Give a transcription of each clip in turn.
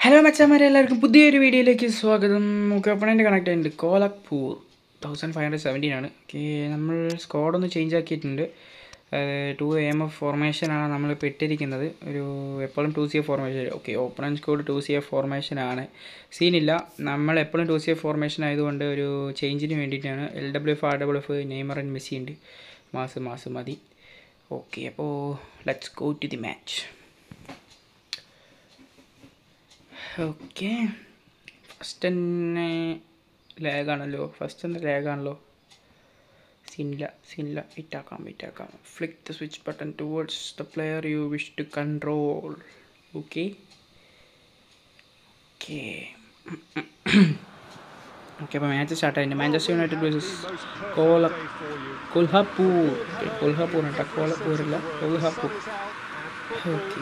Hello മച്ചാമാരെ എല്ലാവർക്കും പുതിയൊരു വീഡിയോയിലേക്ക് സ്വാഗതം നമുക്ക് ഒപ്പണൻ്റ് കണക്ട് ആയിട്ടുണ്ട് Kolhapur thousand five hundred seventeen ആണ് ഓക്കെ നമ്മൾ സ്ക്വാഡൊന്ന് ചേഞ്ച് ആക്കിയിട്ടുണ്ട് ടു എം എഫ് ഫോർമേഷനാണ് നമ്മളിപ്പോൾ ഇട്ടിരിക്കുന്നത് ഒരു എപ്പോഴും two C F formation okay open and squad two C F ഫോർമേഷനാണ് സീനില്ല നമ്മൾ എപ്പോഴും ടു സി എഫ് ഫോർമേഷൻ ആയതുകൊണ്ട് ഒരു ചേഞ്ചിന് വേണ്ടിയിട്ടാണ് L W F R W F Neymar and Messi ഉണ്ട് മാസ് മാസ് മതി ഓക്കെ അപ്പോൾ let's go to the match okay first തന്നെ ലാഗാണല്ലോ ഫസ്റ്റ് തന്നെ ലാഗാണല്ലോ സീനില്ല സീനില്ല ഇറ്റാക്കാം ഇറ്റാക്കാം flick the switch button towards the player you wish to control okay okay okay അപ്പോൾ മാച്ച് സ്റ്റാർട്ട് ആയിട്ടുണ്ട് മാഞ്ചസ്റ്റർ യുണൈറ്റഡ് വേഴ്സസ് കോല കൊൽഹാപ്പൂർ കൊൽഹാപ്പൂർ കേട്ടോ കോലപ്പൂരല്ല കൊൽഹാപ്പൂർ ഓക്കെ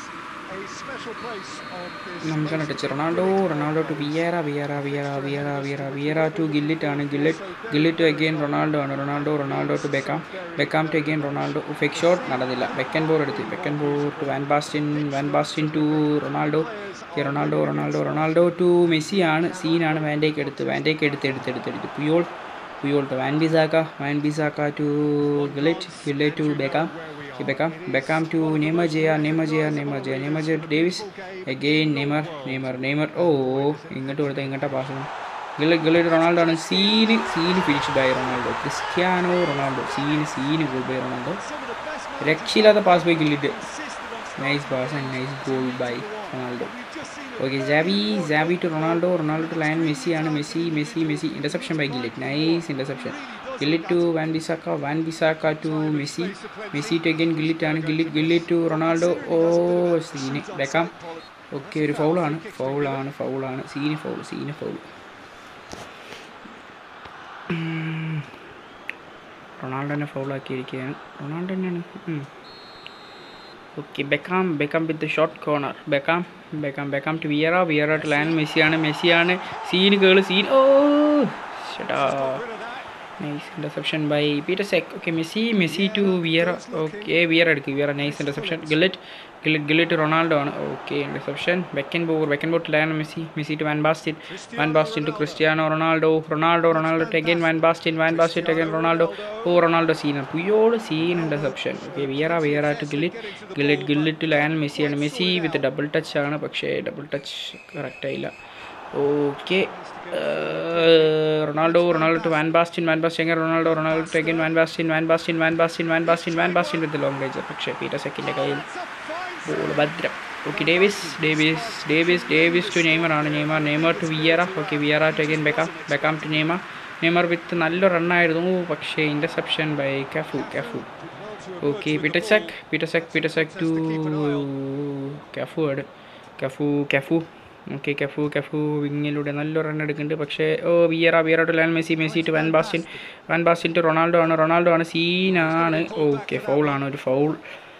നമുക്കാണ് touch Ronaldo Ronaldo to Vieira Vieira Vieira Vieira Vieira Vieira to Gullit ആണ് Gullit Gullit to again Ronaldo ആണ് Ronaldo Ronaldo to Beckham Beckham to again Ronaldo fake shot നടന്നില്ല Beckenbauer എടുത്ത് Beckenbauer to van Basten van Basten to Ronaldo Ronaldo Ronaldo Ronaldo to Messi ആണ് സീനാണ് van Dijk എടുത്ത് van Dijk എടുത്ത് എടുത്ത് എടുത്ത് എടുത്ത് Puyol Puyol to Wan Bissaka Wan Bissaka to Gullit Gullit to Beckham Beckham, Beckham to Neymar Jr, Neymar Jr, Neymar Jr, Neymar Jr to Davis, again Neymar, Neymar, Neymar, ഓ ഇങ്ങോട്ട് കൊടുത്ത ഇങ്ങോട്ടാ pass ഗില്ല Gullit Ronaldo ആണ് സീന് സീന് finish by Ronaldo Cristiano Ronaldo scene scene goal by Ronaldo രക്ഷയില്ലാത്ത pass by Gullit nice pass and nice goal by Ronaldo okay Xavi Xavi to Ronaldo Ronaldo to Lionel Messi ആണ് Messi Messi Messi interception by Gullit nice interception Gullit to Wan Bissaka Wan Bissaka to Messi Messi to again Gullit ആണ് Gullit Gullit to Ronaldo ഓ സീന് വെക്കാം okay ഒരു ഫൗളാണ് ഫൗളാണ് ഫൗളാണ് സീന് ഫൗൾ സീന് ഫൗൾ റൊണാൾഡോനെ ഫൗളാക്കിയിരിക്കുകയാണ് റൊണാൾഡോ തന്നെയാണ് okay Beckham Beckham with short corner Beckham Beckham Beckham to Vieira Vieira to Lionel മെസ്സിയാണ് മെസ്സിയാണ് സീന് കേള് സീൻ ഓ ചേട്ടാ nice interception by Peter Cech okay Messi Messi to Vieira okay Vieira എടുക്കുക Vieira nice interception Gullit Gullit Gullit Ronaldo ആണ് okay interception Beckenbauer Beckenbauer to Lionel Messi Messi to van Basten van Basten to Cristiano Ronaldo Ronaldo Ronaldo to again van Basten van Basten to again Ronaldo ഓ Ronaldo സീൻ പുയോട് സീൻ interception okay Vieira Vieira to Gullit Gullit Gullit to Lionel മെസ്സിയാണ് Messi with double touch ആണ് പക്ഷേ double touch കറക്റ്റായില്ല okay Ronaldo Ronaldo to van Basten van Basten എങ്ങനെ Ronaldo Ronaldo to again van Basten van Basten van Basten van Basten van Basten with long range പക്ഷേ Peter സെക്കിൻ്റെ കയ്യിൽ ball ഭദ്രം okay Davies Davies Davies Davies to Neymar ആണ് Neymar Neymar to Vieira okay Vieira to again Beckham Beckham to Neymar Neymar with നല്ല റണ്ണായിരുന്നു പക്ഷേ interception by Cafu Cafu okay Peter Cech Peter Cech Peter Cech to Cafu ആണ് Cafu Cafu okay Cafu Cafu വിങ്ങിലൂടെ നല്ല run എടുക്കുന്നുണ്ട് പക്ഷേ ഓ Vieira Vieira to Lionel Messi Messi to van Basten van Basten to Ronaldo ആണ് Ronaldo ആണ് സീനാണ് okay ഫൗളാണ് ഒരു foul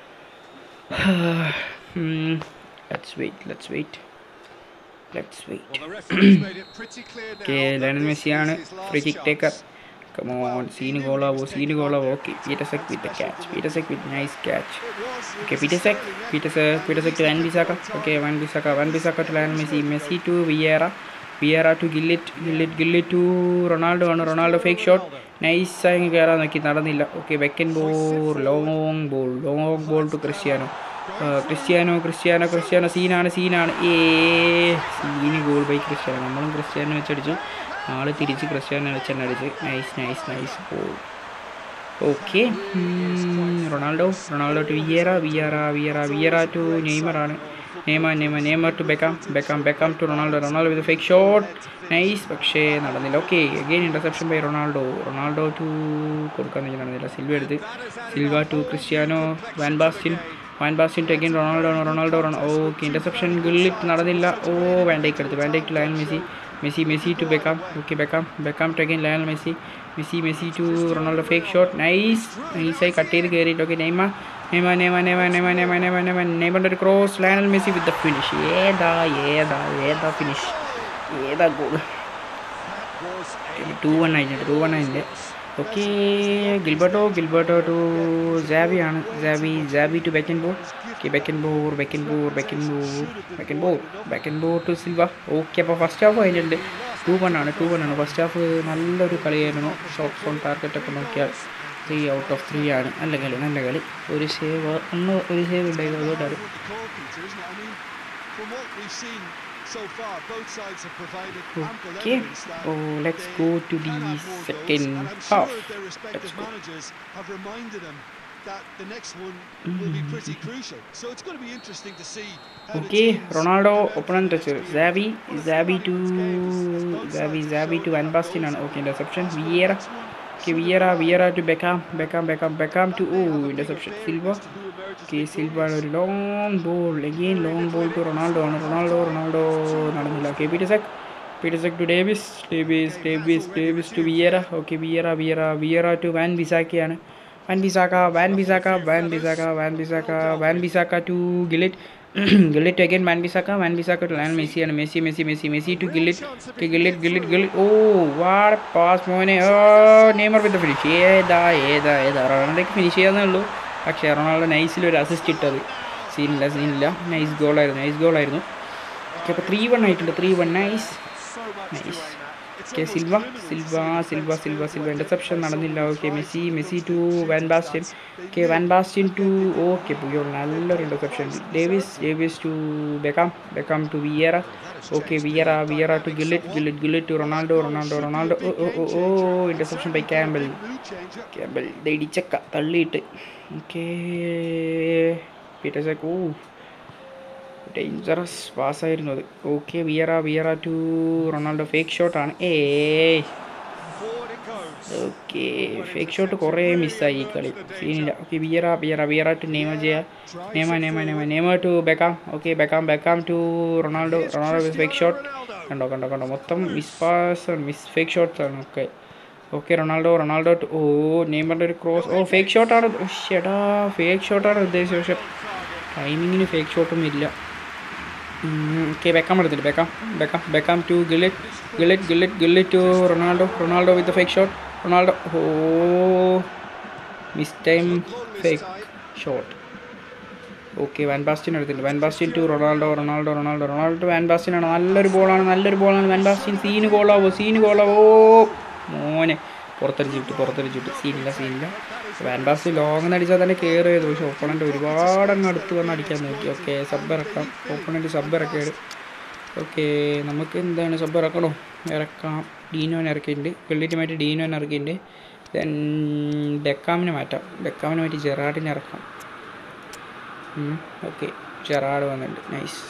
let's wait let's wait let's wait okay Lionel മെസ്സിയാണ് ഫ്രീ കിക്ക് ടേക്കർ കമോൺ സീന് ഗോളാവോ സീന് ഗോളാവോ okay Peter Cech with catch Peter Cech with nice catch okay Peter Cech Peter Cech Peter Cech to Wan Bissaka okay Wan Bissaka Wan Bissaka to Lionel Messi Messi to Vieira Vieira to Gullit Gullit Gullit to Ronaldo ആണ് Ronaldo fake shot നൈസായി കയറാൻ നോക്കി നടന്നില്ല okay വെക്കൻ Beckenbauer long ball long ball to Cristiano Cristiano Cristiano Cristiano സീനാണ് സീനാണ് ഏ സീന് goal by Cristiano നമ്മളും ക്രിസ്ത്യാനോ വെച്ചടിച്ചു ആള് തിരിച്ച് ക്രിസ്ത്യാനോ വെച്ച് തന്നെ അടിച്ച് nice nice nice goal okay Ronaldo Ronaldo to Vieira Vieira Vieira Vieira to നെയ്മറാണ് Neymar Neymar Neymar to Beckham Beckham Beckham to Ronaldo Ronaldo with fake shot nice പക്ഷേ നടന്നില്ല okay again interception by Ronaldo Ronaldo to കൊടുക്കാൻ നടന്നില്ല Silva എടുത്ത് Silva to Cristiano van Basten van Basten to again Ronaldo Ronaldo okay interception Gullit നടന്നില്ല ഓ van Dijk എടുത്ത് van Dijk Lionel Messi Messi Messi to Beckham okay Beckham Beckham to again Lionel Messi Messi Messi to Ronaldo fake shot nice നൈസായി cut ചെയ്ത് കയറിയിട്ട് okay നെയ്മ Neymar Neymar Neymar Neymar Neymar Neymar നെയ്മ നെയ്മറിൻ്റെ ഒരു cross Lionel Messi with the finish ഏതാ ഏതാ ഏതാ finish ഏതാ ഗോൾ ടു വൺ ആയിട്ടുണ്ട് ടു വൺ ആയിട്ടുണ്ട് ഓക്കെ ഗിൽബർട്ടോ ഗിൽബർട്ടോ ടു ജാബിയാണ് Xabi Xabi to Beckenbauer okay Beckenbauer Beckenbauer Beckenbauer Beckenbauer Beckenbauer to Silva okay അപ്പോൾ first half അതിലുണ്ട് two one ആണ് two one ആണ് first half നല്ലൊരു കളിയായിരുന്നു shot on target ഒക്കെ നോക്കിയാൽ three out of three ആണ് നല്ല കളി നല്ല കളി ഒരു സേവ് ഒന്ന് ഒരു സേവ് ഉണ്ടായിരുന്നു അതുകൊണ്ടാണ് Okay. Oh, let's go to the second half. Let's go. have reminded him that the next one will be pretty crucial. So it's going to be interesting to see how the Okay, teams Ronaldo prepare open and touch. Zabi, Zabi to Zabi, Zabi to Van Basten and okay interception. Vieira, okay Vieira, Vieira to Beckham, Beckham, Beckham, Beckham to oh interception. Silva, okay Silva ഒരു long ball again long ball to Ronaldo ആണ് Ronaldo, Ronaldo നടന്നില്ല okay Peter Sek, Peter Sek to Davis, Davis, Davis, Davis to Vieira, okay Vieira, Vieira, Vieira to Van Bissaka ആണ് Van Bissaka, Van Bissaka, Van Bissaka, Van Bissaka, Van Bissaka to Gillett. Gillett to again Van Bissaka, Van Bissaka to Lionel Messi and Messi, Messi, Messi, Messi to Gillett. Okay, Gillett, Gillett, Gillett. Oh, what a pass മോനെ ഓ Neymar with finish ഏതാ ഏതാ ഏതാ റൊണാൾഡോക്ക് finish ചെയ്യാന്നേ ഉള്ളൂ പക്ഷേ Ronaldo നൈസിൽ ഒരു assist ഇട്ടത് സീനില്ല സീനില്ല നൈസ് ഗോളായിരുന്നു നൈസ് ഗോളായിരുന്നു ഓക്കെ അപ്പോൾ ത്രീ വൺ ആയിട്ടുണ്ട് three one nice nice okay Silva Silva Silva Silva Silva interception നടന്നില്ല okay Messi Messi to van Basten okay van Basten to okay Puyol നല്ലൊരു interception Davies Davies to Beckham Beckham to Vieira okay Vieira Vieira to Gullit Gullit Gullit to Ronaldo Ronaldo Ronaldo ഓ ഓ ഓ ഓ interception by Campbell Campbell ഇത് ഇടിച്ചക്ക തള്ളിയിട്ട് okay Peter sac ഓ dangerous പാസ്സായിരുന്നു അത് okay Vieira Vieira to Ronaldo fake ഷോട്ടാണ് ഏ ഓക്കെ ഫേക്ക് ഷോട്ട് കുറേ മിസ്സായി ഈ കളി സീനില്ല okay Vieira Vieira Vieira to Neymar ചെയ്യാ Neymar Neymar Neymar Neymar to Beckham okay Beckham Beckham to Ronaldo Ronaldo fake shot കണ്ടോ കണ്ടോ കണ്ടോ മൊത്തം miss pass miss fake shots ആണ് ഒക്കെ ഓക്കെ റൊണാൾഡോ റൊണാൾഡോ ടു ഓ നെയ്മറിൻ്റെ ഒരു ക്രോസ് ഓ ഫേക്ക് ഷോട്ടാണ് ഷെടാ ഫേക്ക് ഷോട്ടാണ് ഉദ്ദേശിച്ചത് പക്ഷെ ടൈമിങ്ങിന് ഫേക്ക് ഷോട്ടൊന്നും ഇല്ല ഓക്കെ ബെക്കാം എടുത്തിട്ട് Beckham Beckham Beckham to Gullit Gullit Gullit Gullit to Ronaldo Ronaldo with fake shot Ronaldo ഓ miss time fake shot okay van Basten എടുത്തിട്ടുണ്ട് van Basten to Ronaldo Ronaldo Ronaldo Ronaldo van Basten ആണ് നല്ലൊരു ബോളാണ് നല്ലൊരു ബോളാണ് van Basten സീന് ഗോളാവോ സീന് ഗോളാവോ മോനെ പുറത്തടിച്ചിട്ട് പുറത്തടിച്ചിട്ട് സീനില്ല സീനില്ല വാൻ ബാസ്റ്റിൻ ലോങ് അടിച്ചാൽ തന്നെ കെയർ ചെയ്തു പക്ഷെ ഓപ്പണൻ്റ് ഒരുപാട് അങ്ങ് അടുത്ത് വന്ന് അടിക്കാൻ നോക്കി ഓക്കെ സബ് ഇറക്കാം ഓപ്പണൻ്റ് സബ് ഇറക്കിയത് ഓക്കെ നമുക്ക് എന്താണ് സബ് ഇറക്കണോ ഇറക്കാം ഡീനോനെ ഇറക്കിയിട്ടുണ്ട് വെള്ളിറ്റുമായിട്ട് ഡീനോനെ ഇറക്കിയിട്ടുണ്ട് ദെൻ ബെക്കാമിനെ മാറ്റാം ബെക്കാമിനെ മാറ്റി ജെറാഡിനെ ഇറക്കാം ഓക്കെ ജെറാഡ് വന്നിട്ടുണ്ട് നൈസ്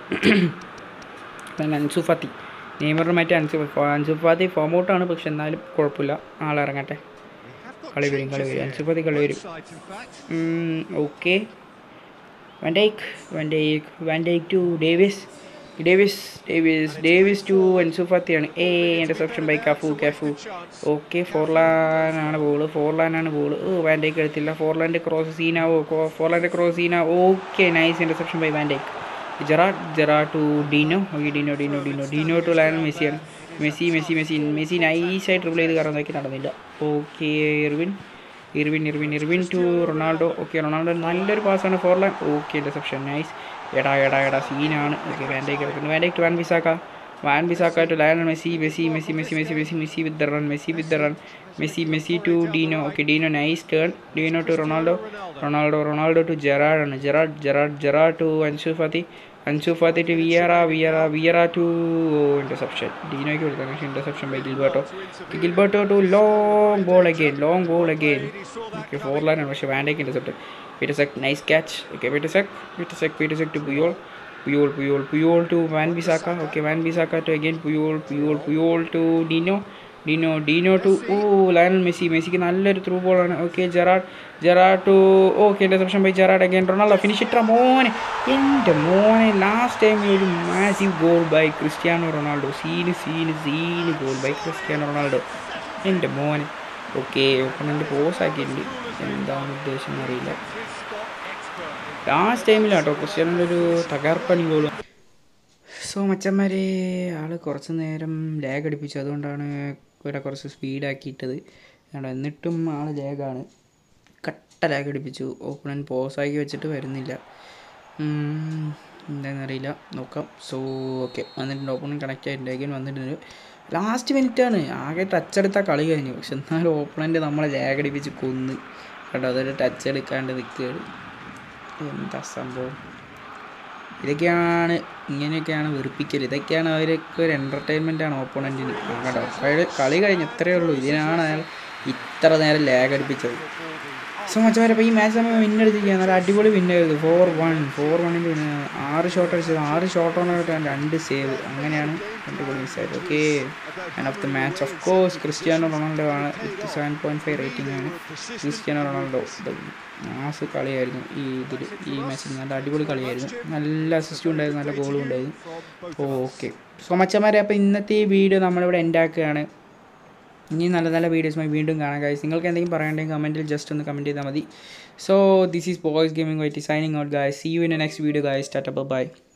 ദെൻ അൻസു ഫത്തി നെയ്മറിന് മാറ്റി അൻസു അൻസു ഫാത്തി ഫോം ഔട്ടാണ് പക്ഷെ എന്നാലും കുഴപ്പമില്ല ആളിറങ്ങട്ടെ കളി വരും കളി വരും അൻസു ഫാത്തി കളി വരും okay Van Dijk Van Dijk Van Dijk to Davies Davies Davies Davies to Ansu ഫാത്തിയാണ് a interception by Cafu Cafu okay ഫോർലാനാണ് ബോള് ഫോർലാനാണ് ബോള് ഓ വാൻഡേക്ക് എടുത്തില്ല ഫോർലാൻ്റെ ക്രോസ് സീനാവോ ഫോർലാൻ്റെ ക്രോസ് സീന okay nice interception by Van Dijk ജെറാ ജെറാ to Dinho okay Dinho Dinho Dinho Dinho to Lionel മെസ്സിയാണ് മെസ്സി മെസ്സി മെസ്സി മെസ്സി നൈസായി ട്രിപ്പിൾ ചെയ്ത് കയറാൻ നോക്കി നടന്നില്ല okay Irwin Irwin Irwin Irwin to Ronaldo okay Ronaldo നല്ലൊരു പാസ്സാണ് Forlan okay reception nice എടാ എടാ എടാ സീനാണ് ഓക്കെ വാൻഡേക്ക് എടുക്കുന്നു Van Dijk to Wan Bissaka Wan Bissaka to Lionel Messi Messi Messi Messi Messi Messi Messi with the run Messi with the run Messi Messi to Dinho okay Dinho nice turn Dinho to Ronaldo Ronaldo Ronaldo to Gerrard ആണ് Gerrard Gerrard Gerrard to Ansu Fati Ansu Fati to Vieira Vieira Vieira to interception ഡീനോയ്ക്ക് കൊടുത്തു പക്ഷേ interception by Gilberto Gilberto to long ball again long ball again okay ഫോർ ലൈനാണ് പക്ഷേ Van Dijk intercept Peter Cech nice catch okay Peter Cech Peter Cech Peter Cech to Puyol Puyol Puyol Puyol to Wan Bissaka okay Wan Bissaka to again Puyol Puyol Puyol to Dinho Dinho Dinho to oh Lionel Messi മെസ്സിക്ക് നല്ലൊരു through ബോളാണ് okay Gerrard Gerrard to okay interception by Gerrard again Ronaldo finish ഇട്ട മോനെ എൻ്റെ മോനെ last ടൈമിൽ ഒരു massive goal by Cristiano Ronaldo scene scene scene goal by Cristiano Ronaldo എൻ്റെ മോനെ ഓക്കെ ഓപ്പണൻ്റ് പോസ് ആക്കിയിട്ടുണ്ട് എന്താണ് ഉദ്ദേശം അറിയില്ല ലാസ്റ്റ് ടൈമിലാട്ടോ ക്രിസ്ത്യാനോൻ്റെ ഒരു തകർപ്പണി ഗോൾ സോ മച്ചന്മാരെ ആൾ കുറച്ച് നേരം ലാഗ് അടിപ്പിച്ചു അതുകൊണ്ടാണ് ഇവിടെ കുറച്ച് സ്പീഡാക്കിയിട്ടത് വേണ്ട എന്നിട്ടും ആൾ ലേഗാണ് കട്ട ലാഗ് അടിപ്പിച്ചു ഓപ്പണൻ പോസാക്കി വെച്ചിട്ട് വരുന്നില്ല ഉം, എന്താണെന്നറിയില്ല നോക്കാം സോ ഓക്കെ വന്നിട്ടുണ്ട് ഓപ്പണൻ കണക്റ്റ് ആയിട്ടുണ്ട് അഗൈൻ വന്നിട്ടുണ്ട് ലാസ്റ്റ് മിനിറ്റാണ് ആകെ ടച്ച് എടുത്ത കളി കഴിഞ്ഞു പക്ഷെ എന്നാലും ഓപ്പണൻ്റ് നമ്മളെ ലാഗ് അടിപ്പിച്ച് കൊന്ന് കേട്ടോ അതൊരു ടച്ച് എടുക്കാണ്ട് നിൽക്കുകയാണ് എന്താ സംഭവം ഇതൊക്കെയാണ് ഇങ്ങനെയൊക്കെയാണ് വെറുപ്പിക്കൽ ഇതൊക്കെയാണ് അവരൊക്കെ ഒരു എൻ്റർടൈൻമെൻ്റ് ആണ് ഓപ്പോണൻറ്റിന് കേട്ടോ കളി കളി കഴിഞ്ഞ് ഇത്രയേ ഉള്ളൂ ഇതിനാണ് അയാൾ ഇത്ര നേരം ലാഗ് അടിപ്പിച്ചത് സോ മച്ചവരെ അപ്പോൾ ഈ മാച്ച് നമ്മൾ വിൻ അടിച്ചിരിക്കുക നല്ല അടിപൊളി വിൻ ആയിരുന്നു ഫോർ വൺ ഫോർ വണ്ണിൻ്റെ വിൻ ആറ് ഷോട്ട് അടിച്ചത് ആറ് ഷോട്ട് ഓണായിട്ട് രണ്ട് സേവ് അങ്ങനെയാണ് അടിപൊളി മിസ്സായത് okay man of the match of course Cristiano Ronaldo ആണ് with seven point five rating ആണ് ക്രിസ്ത്യാനോ റൊണാൾഡോ മാസ് കളിയായിരുന്നു ഈ ഇതിൽ ഈ മാച്ചിൽ നല്ല അടിപൊളി കളിയായിരുന്നു നല്ല അസിസ്റ്റും ഉണ്ടായിരുന്നു നല്ല ഗോളും ഉണ്ടായിരുന്നു ഓക്കെ സോ മച്ചന്മാരെ അപ്പോൾ ഇന്നത്തെ ഈ വീഡിയോ നമ്മളിവിടെ എൻഡ് ആക്കുകയാണ് ഇനി നല്ല നല്ല വീഡിയോസുമായി വീണ്ടും കാണാം ഗൈസ് നിങ്ങൾക്ക് എന്തെങ്കിലും പറയണ്ടെങ്കിൽ കമൻറ്റിൽ ജസ്റ്റ് ഒന്ന് കമൻറ്റ് ചെയ്താൽ മതി so this is boys gaming വൈറ്റി signing out guys see you in next video guys tata by